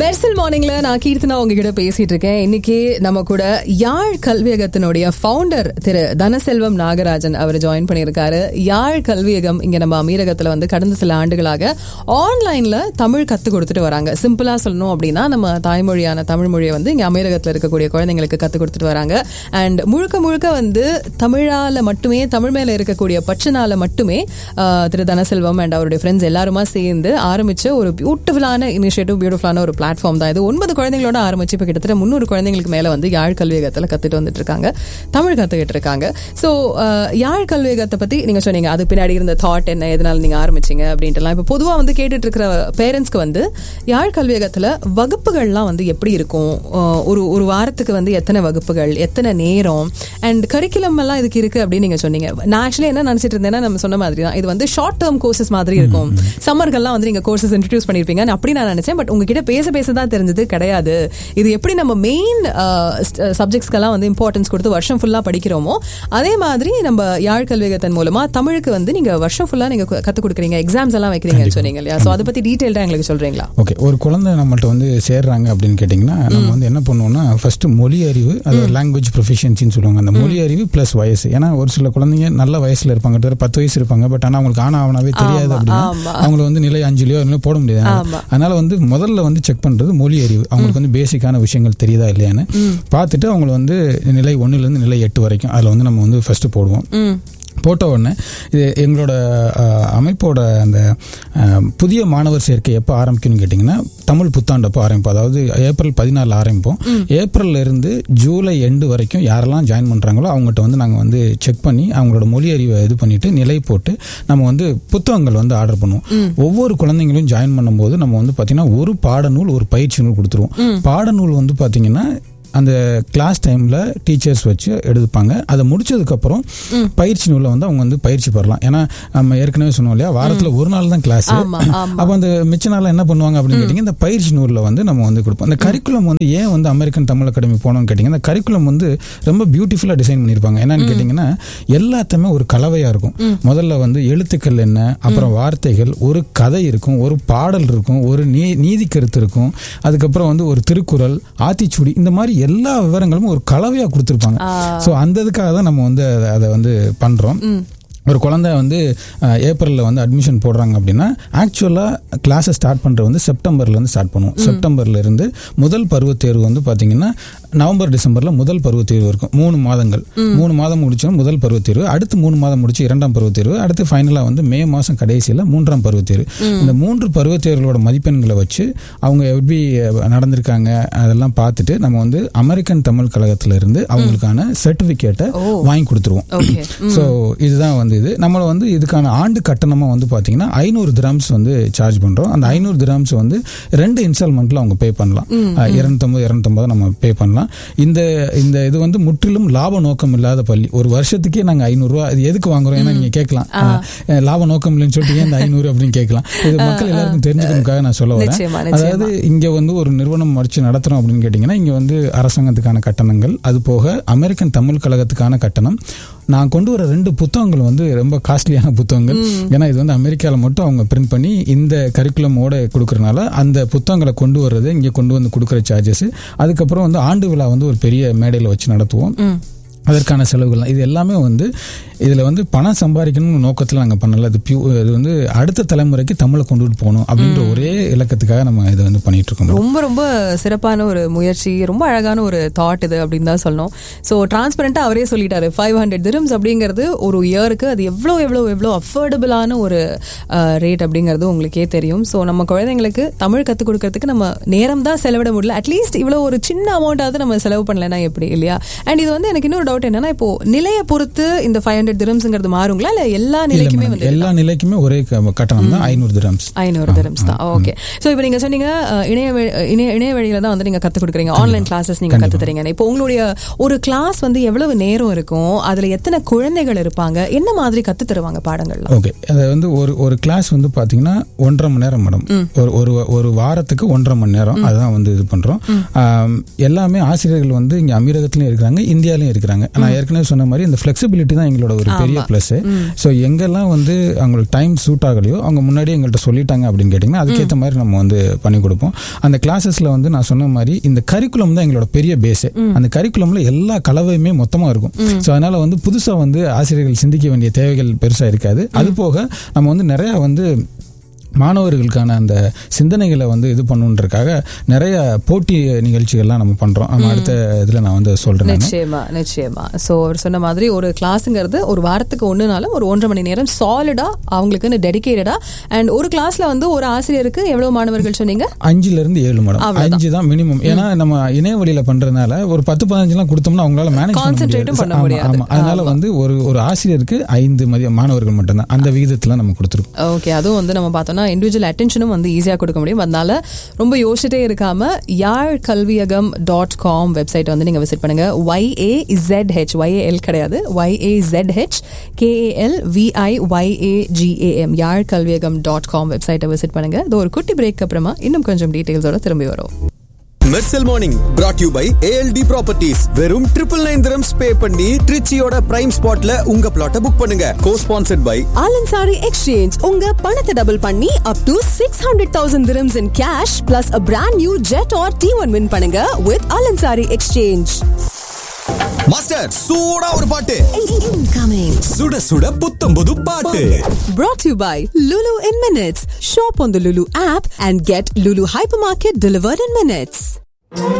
பெர்சல் மார்னிங்ல நான் கீர்த்தனா உங்ககிட்ட பேசிட்டு இருக்கேன் இன்னைக்கு நம்ம கூட யாழ் கல்வியகத்தினுடைய ஃபவுண்டர் திரு தனசெல்வம் நாகராஜன் அவர் ஜாயின் பண்ணியிருக்காரு யாழ் கல்வியகம் இங்க நம்ம அமீரகத்துல வந்து கடந்த சில ஆண்டுகளாக ஆன்லைன்ல தமிழ் கத்து கொடுத்துட்டு வராங்க சிம்பிளா சொல்லணும் அப்படின்னா நம்ம தாய்மொழியான தமிழ் மொழியை வந்து இங்க அமீரகத்துல இருக்கக்கூடிய குழந்தைங்களுக்கு கத்து கொடுத்துட்டு வராங்க அண்ட் முழுக்க முழுக்க வந்து தமிழால மட்டுமே தமிழ் மேல இருக்கக்கூடிய பற்றுனால மட்டுமே ஆஹ், திரு தனசெல்வம் அண்ட் அவருடைய ஃப்ரெண்ட்ஸ் எல்லாருமா சேர்ந்து ஆரம்பிச்ச ஒரு பியூட்டிஃபுல்லான இனிஷியேட்டிவ் பியூட்டிஃபுல்லான ஒரு பிளாட்ஃபார்ம் தான் இது ஒன்பது குழந்தைங்களோட ஆரம்பிச்சு இப்போ கிட்டத்தட்ட முந்நூறு குழந்தைங்களுக்கு மேல வந்து யாழ் கல்வியகத்தில் கத்துட்டு வந்துட்டு இருக்காங்க தமிழ் கத்துக்கிட்டு இருக்காங்க ஸோ யாழ் கல்வியகத்தை பத்தி நீங்க சொன்னீங்க அது பின்னாடி இருந்த தாட் என்ன எதனால நீங்க ஆரம்பிச்சீங்க அப்படின்ட்டுலாம் இப்போ பொதுவா வந்து கேட்டுட்டு இருக்கிற பேரண்ட்ஸ்க்கு வந்து யாழ் கல்வியகத்துல வகுப்புகள்லாம் வந்து எப்படி இருக்கும் ஆஹ் ஒரு ஒரு வாரத்துக்கு வந்து எத்தனை வகுப்புகள் எத்தனை நேரம் அண்ட் கரிக்குலம் எல்லாம் இதுக்கு இருக்கு அப்படின்னு நீங்க சொன்னீங்க நான் ஆக்சுவலி என்ன நினைச்சிட்டு இருந்தேன்னா நம்ம சொன்ன மாதிரி தான் இது வந்து ஷார்ட் டேர்ம் கோர்சஸ் மாதிரி இருக்கும் சம்மர்கள்லாம் வந்து நீங்க கோர்சஸ் இன்ட்ரடியூஸ் பண்ணிருப்பீங்க அப்படி நான் நினைச்சேன் பட் உங்ககிட்ட பேச பேச தான் தெரிஞ்சது கிடையாது இது எப்படி நம்ம மெயின் சப்ஜெக்ட்ஸ்க்கெல்லாம் வந்து இம்பார்ட்டன்ஸ் கொடுத்து வருஷம் ஃபுல்லா படிக்கிறோமோ அதே மாதிரி நம்ம யாழ் கல்வியகத்தின் மூலமா தமிழுக்கு வந்து நீங்க வருஷம் ஃபுல்லா நீங்க கத்துக் கொடுக்குறீங்க எக்ஸாம்ஸ் எல்லாம் வைக்கிறீங்கன்னு சொன்னீங்க இல்லையா சோ அதை பத்தி டீடைல்டா எங்களுக்கு சொல்றீங்களா ஓகே ஒரு குழந்தை நம்மள்ட்ட வந்து சேர்றாங்க அப்படின்னு கேட்டிங்கன்னா நம்ம வந்து என்ன பண்ணுவோம்னா ஃபர்ஸ்ட் மொழி அறிவு அது லாங்குவேஜ் ப்ரொஃபிஷியன்சின்னு சொல்லுவாங்க அந்த மொழி அறிவு ப்ளஸ் வயசு ஏன்னா ஒரு சில குழந்தைங்க நல்ல வயசுல இருப்பாங்க கிட்டத்தட்ட பத்து வயசு இருப்பாங்க பட் ஆனால் அவங்களுக்கு ஆனா அவனாவே தெரியாது ஆமா, அப்படின்னா ஆமா. அவங்கள வந்து நிலை அஞ்சுலையோ அதுலையோ போட முடியாது ஆமா. அதனால வந்து முதல்ல வந்து செக் பண்றது மொழி அறிவு அவங்களுக்கு வந்து பேசிக்கான விஷயங்கள் தெரியுதா இல்லையான்னு பார்த்துட்டு அவங்கள வந்து நிலை ஒண்ணுல இருந்து நிலை எட்டு வரைக்கும் அதில் வந்து நம்ம வந்து ஃபர்ஸ்ட் போடுவோம் ம் போட்ட உடனே இது எங்களோட அஹ், அமைப்போட அந்த அஹ், புதிய மாணவர் சேர்க்கை எப்போ ஆரம்பிக்கணும்னு கேட்டிங்கன்னா தமிழ் புத்தாண்டு அப்போ ஆரம்பிப்போம் அதாவது ஏப்ரல் பதினாலில் ஆரம்பிப்போம் ஏப்ரல்ல இருந்து ஜூலை எண்டு வரைக்கும் யாரெல்லாம் ஜாயின் பண்ணுறாங்களோ அவங்ககிட்ட வந்து நாங்கள் வந்து செக் பண்ணி அவங்களோட மொழி அறிவை இது பண்ணிட்டு நிலை போட்டு நம்ம வந்து புத்தகங்கள் வந்து ஆர்டர் பண்ணுவோம் ஒவ்வொரு குழந்தைங்களும் ஜாயின் பண்ணும்போது நம்ம வந்து பார்த்தீங்கன்னா ஒரு பாடநூல் ஒரு பயிற்சி நூல் கொடுத்துருவோம் பாடநூல் வந்து பார்த்தீங்கன்னா அந்த கிளாஸ் டைம்ல டீச்சர்ஸ் வச்சு எடுப்பாங்க அதை முடிச்சதுக்கப்புறம் பயிற்சி நூலில் வந்து அவங்க வந்து பயிற்சி பெறலாம் ஏன்னா நம்ம ஏற்கனவே சொன்னோம் இல்லையா வாரத்தில் ஒரு நாள் தான் கிளாஸ் ஆமா, ஆமா. அப்போ அந்த மிச்ச நாள் என்ன பண்ணுவாங்க அப்படின்னு கேட்டிங்க இந்த பயிற்சி நூலில் வந்து நம்ம வந்து கொடுப்போம் அந்த கரிக்குலம் வந்து ஏன் வந்து அமெரிக்கன் தமிழ் அகாடமி போனோம்னு கேட்டிங்க இந்த கரிக்குலம் வந்து ரொம்ப பியூட்டிஃபுல்லாக டிசைன் பண்ணியிருப்பாங்க என்னன்னு கேட்டிங்கன்னா எல்லாத்தையுமே ஒரு கலவையாக இருக்கும் முதல்ல வந்து எழுத்துக்கள் என்ன அப்புறம் வார்த்தைகள் ஒரு கதை இருக்கும் ஒரு பாடல் இருக்கும் ஒரு நீ நீதி கருத்து இருக்கும் அதுக்கப்புறம் வந்து ஒரு திருக்குறள் ஆத்திச்சூடி இந்த மாதிரி எல்லா விவரங்களும் ஒரு கலவையாக கொடுத்துருப்பாங்க ஸோ அந்த இதுக்காக தான் நம்ம வந்து அதை- அதை வந்து பண்ணுறோம் ஒரு குழந்தை வந்து அஹ், ஏப்ரலில் வந்து அட்மிஷன் போடுறாங்க அப்படின்னா ஆக்சுவலாக கிளாஸை ஸ்டார்ட் பண்ணுறது வந்து செப்டம்பர்லேருந்து ஸ்டார்ட் பண்ணுவோம் செப்டம்பர்ல இருந்து முதல் பருவத் தேர்வு வந்து பார்த்தீங்கன்னா நவம்பர் டிசம்பரில் முதல் பருவத் தேர்வு இருக்கும் மூணு மாதங்கள் மூணு மாதம் முடிச்சோம் முதல் பருவத் தேர்வு அடுத்து மூணு மாதம் முடிச்சு இரண்டாம் பருவத் தேர்வு அடுத்து ஃபைனலாக வந்து மே மாதம் கடைசியில் மூன்றாம் பருவத் தேர்வு இந்த மூன்று பருவத் தேர்வுகளோட மதிப்பெண்களை வச்சு அவங்க எப்படி அஹ், நடந்திருக்காங்க அதெல்லாம் பார்த்துட்டு நம்ம வந்து அமெரிக்கன் தமிழ் கழகத்துல இருந்து அவங்களுக்கான சர்டிஃபிகேட்டை வாங்கி கொடுத்துருவோம் ஓகே ஸோ இதுதான் வந்து இது நம்மள வந்து இதுக்கான ஆண்டு கட்டணமா வந்து பாத்தீங்கன்னா ஐநூறு திராம்ஸ் வந்து சார்ஜ் பண்றோம் அந்த ஐநூறு திராம்ஸ் வந்து ரெண்டு இன்ஸ்டால்மெண்ட்ல அவங்க பே பண்ணலாம் இரநூத்தம்பது இரநூத்தம்பது நம்ம பே பண்ணலாம் இந்த இந்த இது வந்து முற்றிலும் லாப நோக்கம் இல்லாத பள்ளி ஒரு வருஷத்துக்கே நாங்க ஐநூறு ரூபா இது எதுக்கு வாங்குறோம் ஏன்னா நீங்க கேட்கலாம் அஹ், லாப நோக்கம் இல்லைன்னு சொல்லிட்டு ஏன் இந்த ஐநூறு அப்படின்னு கேட்கலாம் இது மக்கள் எல்லாருக்கும் தெரிஞ்சுக்கணுக்காக நான் சொல்ல வரேன் நிச்சயமா, நிச்சயமா. அதாவது இங்க வந்து ஒரு நிறுவனம் வச்சு நடத்துறோம் அப்படின்னு கேட்டீங்கன்னா இங்க வந்து அரசாங்கத்துக்கான கட்டணங்கள் அது போக அமெரிக்கன் தமிழ் கழகத்துக்கான கட்டணம் நான் கொண்டு வர ரெண்டு புத்தகங்கள் வந்து ரொம்ப காஸ்ட்லியான புத்தகங்கள் ஏன்னா இது வந்து அமெரிக்காவில் மட்டும் அவங்க பிரிண்ட் பண்ணி இந்த கரிக்குலமோட கொடுக்கறனால அந்த புத்தகங்களை கொண்டு வர்றது இங்கே கொண்டு வந்து கொடுக்குற சார்ஜஸ் அதுக்கப்புறம் வந்து ஆண்டு விழா வந்து ஒரு பெரிய மேடையில் வச்சு நடத்துவோம் அதற்கான செலவுகள் இது எல்லாமே வந்து இதில் வந்து பணம் சம்பாதிக்கணும்னு நோக்கத்தில் நாங்கள் பண்ணல அது பியூ இது வந்து அடுத்த தலைமுறைக்கு தமிழை கொண்டுட்டு போகணும் அப்படின்ற ஒரே இலக்கத்துக்காக நம்ம இதை வந்து பண்ணிட்டு இருக்கோம் ரொம்ப ரொம்ப சிறப்பான ஒரு முயற்சி ரொம்ப அழகான ஒரு தாட் இது அப்படின்னு தான் சொல்லணும் ஸோ டிரான்ஸ்பரண்டா அவரே சொல்லிட்டாரு ஃபைவ் ஹண்ட்ரட் திரம்ஸ் அப்படிங்கிறது ஒரு இயருக்கு அது எவ்வளோ எவ்வளோ எவ்வளோ அஃபோர்டபுளான ஒரு ரேட் அப்படிங்கிறது உங்களுக்கே தெரியும் ஸோ நம்ம குழந்தைங்களுக்கு தமிழ் கற்றுக் கொடுக்கறதுக்கு நம்ம நேரம் தான் செலவிட முடியல அட்லீஸ்ட் இவ்வளோ ஒரு சின்ன அமௌண்ட்டாவது நம்ம செலவு பண்ணலைன்னா எப்படி இல்லையா அண்ட் இது வந்து எனக்கு இன்னொரு டவுட் என்னன்னா இப்போ நிலையை பொறுத்து இந்த ஃபைவ் ஹண்ட்ரட் திரம்ஸ்ங்கிறது மாறுங்களா இல்லை எல்லா இல்ல நிலைக்குமே madam, வந்து எல்லா நிலைக்குமே ஒரே க- கட்டணம் தான் ஐநூறு திரம்ஸ் ஐநூறு திரம்ஸ் தான் ஓகே சோ இப்போ நீங்க சொன்னீங்க அஹ், இணைய வழி- இணைய இணைய வழியில தான் வந்து நீங்க கத்து கொடுக்குறீங்க ஆன்லைன் கிளாஸஸ் நீங்க கத்து தரீங்க இப்போ உங்களுடைய ஒரு கிளாஸ் வந்து எவ்வளவு நேரம் இருக்கும் அதுல எத்தனை குழந்தைகள் இருப்பாங்க என்ன மாதிரி கத்து தருவாங்க பாடங்கள்லாம் ஓகே அது வந்து ஒரு ஒரு கிளாஸ் வந்து பாத்தீங்கன்னா ஒன்றரை மணி நேரம் மேடம் ஒரு ஒரு ஒரு வாரத்துக்கு ஒன்றரை மணி நேரம் அதுதான் வந்து இது பண்றோம் ஆம், எல்லாமே ஆசிரியர்கள் வந்து இங்க அமீரகத்திலயும் இருக்கிறாங்க இந்தியாலயும் இருக்கிறாங்க இருக்காங்க நான் ஏற்கனவே சொன்ன மாதிரி இந்த ஃபிளெக்சிபிலிட்டி தான் எங்களோட ஒரு பெரிய ப்ளஸ் ஸோ எங்கெல்லாம் வந்து அவங்களுக்கு டைம் சூட் ஆகலையோ அவங்க முன்னாடி எங்கள்கிட்ட சொல்லிட்டாங்க அப்படின்னு கேட்டிங்கன்னா அதுக்கேற்ற மாதிரி நம்ம வந்து பண்ணி கொடுப்போம் அந்த கிளாஸஸில் வந்து நான் சொன்ன மாதிரி இந்த கரிக்குலம் தான் எங்களோட பெரிய பேஸு அந்த கரிக்குலமில் எல்லா கலவையுமே மொத்தமாக இருக்கும் ஸோ அதனால வந்து புதுசாக வந்து ஆசிரியர்கள் சிந்திக்க வேண்டிய தேவைகள் பெருசாக இருக்காது அது போக நம்ம வந்து நிறையா வந்து மாணவர்களுக்கான அந்த சிந்தனைகளை வந்து இது பண்ணுன்றதுக்காக நிறைய போட்டி நிகழ்ச்சிகள்லாம் நம்ம பண்றோம் நம்ம அடுத்த இதுல நான் வந்து சொல்றேன் நானு. நிச்சயமா நிச்சயமா சோ அவர் சொன்ன மாதிரி ஒரு கிளாஸுங்கிறது ஒரு வாரத்துக்கு ஒண்ணுனாலும் ஒரு ஒன்றரை மணி நேரம் சாலிடா அவங்களுக்குன்னு டெடிகேட்டடா அண்ட் ஒரு கிளாஸ்ல வந்து ஒரு ஆசிரியருக்கு எவ்வளவு மாணவர்கள் சொன்னீங்க அஞ்சுல இருந்து ஏழு மேடம் அவ்வளவுதான். அஞ்சு தான் மினிமம் ஏன்னா நம்ம இணைய வழியில பண்றதுனால ஒரு பத்து பதினஞ்சுலாம் கொடுத்தோம்னா அவங்களால மேனேஜ் பண்ண Concentrate முடியாது பண்ண ஆமா, முடியாது. ஆமா அதனால வந்து ஒரு ஒரு ஆசிரியருக்கு ஐந்து மதிய மாணவர்கள் மட்டும்தான் அந்த விகிதத்துல நம்ம கொடுத்துருக்கோம் ஓகே அதுவும் வந்து நம்ம பார்த்தோம்னா இண்டிவிஜுவல் அட்டென்ஷனும் வந்து ஈஸியாக கொடுக்க முடியும் அதனால ரொம்ப யோசிச்சிட்டே இருக்காம Yazh Kalviyagam dot com website வந்து நீங்க விசிட் பண்ணுங்க ஒய்ஏ இசட் ஹெச் ஒய்ஏஎல் கிடையாது YA Z H KAL VI YA GAM Yazh Kalviyagam dot com வெப்சைட்டை விசிட் பண்ணுங்க இது ஒரு குட்டி பிரேக் அப்புறமா இன்னும் கொஞ்சம் டீட்டெயில்ஸோட திரும்பி வரும் Mersal morning brought you by ALT properties வெறும் ட்ரிபிள் நைன் திரம்ஸ் பே பண்ணி ட்ரிச்சியோட பிரைம் ஸ்பாட்ல உங்க பிளாட்டை புக் பண்ணுங்க go sponsored by Al Ansari exchange உங்க பணத்தை டபுள் பண்ணி up to six hundred thousand dirhams in cash plus a brand new Jetour T one win பண்ணுங்க வித் ஆலன்சாரி எக்ஸ்சேஞ்ச் மாஸ்டர் சூடா ஒரு பாட்டு Incoming. சுட சுட புத்தம் புது பாட்டு Brought to you by Lulu in Minutes. Shop on the Lulu app and get Lulu Hypermarket delivered in minutes.